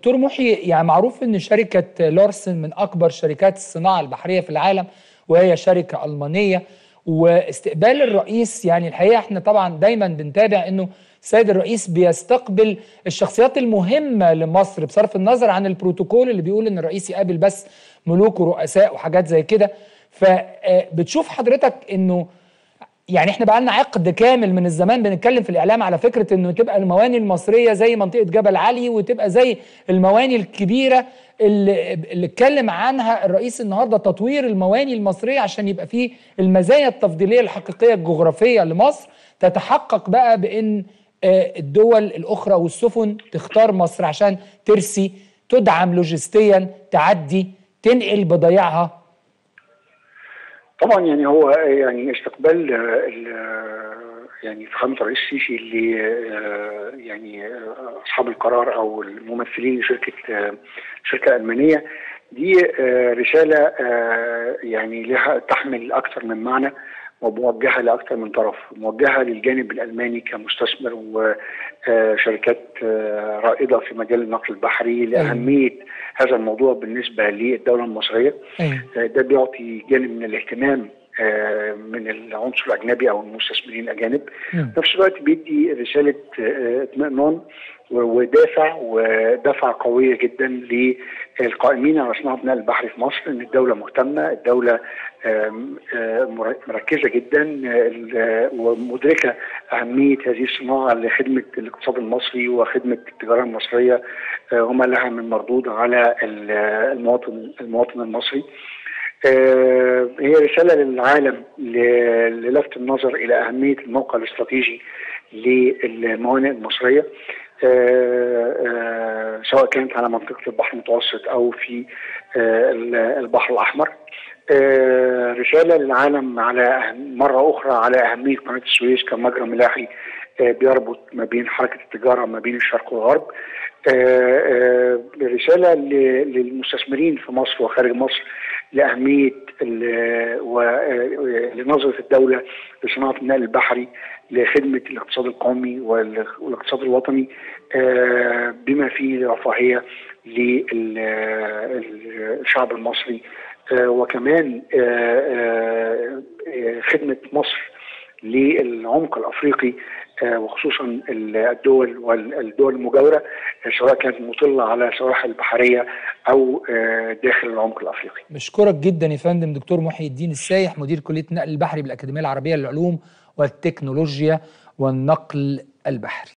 دكتور محي يعني معروف ان شركه لورسن من اكبر شركات الصناعه البحريه في العالم وهي شركه المانيه واستقبال الرئيس يعني الحقيقه احنا طبعا دايما بنتابع انه السيد الرئيس بيستقبل الشخصيات المهمه لمصر بصرف النظر عن البروتوكول اللي بيقول ان الرئيس يقابل بس ملوك ورؤساء وحاجات زي كده فبتشوف حضرتك انه يعني احنا بقى لنا عقد كامل من الزمان بنتكلم في الاعلام على فكره انه تبقى المواني المصريه زي منطقه جبل علي وتبقى زي المواني الكبيره اللي اللي اتكلم عنها الرئيس النهارده تطوير المواني المصريه عشان يبقى فيه المزايا التفضيليه الحقيقيه الجغرافيه لمصر تتحقق بقى بان الدول الاخرى والسفن تختار مصر عشان ترسي تدعم لوجستيا تعدي تنقل بضايعها طبعا يعني هو يعني استقبال يعني فخامه الرئيس السيسي اللي يعني اصحاب القرار او الممثلين لشركه شركه المانيه دي رساله يعني لها تحمل اكثر من معنى وموجهه لاكثر من طرف، موجهه للجانب الالماني كمستثمر وشركات رائده في مجال النقل البحري لاهميه هذا الموضوع بالنسبه للدوله المصريه. ده بيعطي جانب من الاهتمام من العنصر الاجنبي او المستثمرين الاجانب في نفس الوقت بيدي رساله اطمئنان ودافع ودفعه قويه جدا للقائمين على صناعه النقل البحري في مصر ان الدوله مهتمه، الدوله مركزه جدا ومدركه اهميه هذه الصناعه لخدمه الاقتصاد المصري وخدمه التجاره المصريه وما لها من مردود على المواطن المواطن المصري. هي رسالة للعالم للفت النظر إلى أهمية الموقع الاستراتيجي للموانئ المصرية سواء كانت على منطقة البحر المتوسط أو في البحر الأحمر رسالة للعالم على مرة أخرى على أهمية قناة السويس كمجرى ملاحي بيربط ما بين حركة التجارة ما بين الشرق والغرب رسالة للمستثمرين في مصر وخارج مصر لأهمية ولنظرة الدولة لصناعة النقل البحري لخدمة الاقتصاد القومي والاقتصاد الوطني بما فيه رفاهية للشعب المصري وكمان خدمة مصر للعمق الافريقي وخصوصا الدول والدول المجاوره سواء كانت مطله على سواحل البحريه او داخل العمق الافريقي. بشكرك جدا يا فندم دكتور محي الدين السايح مدير كليه النقل البحري بالاكاديميه العربيه للعلوم والتكنولوجيا والنقل البحري.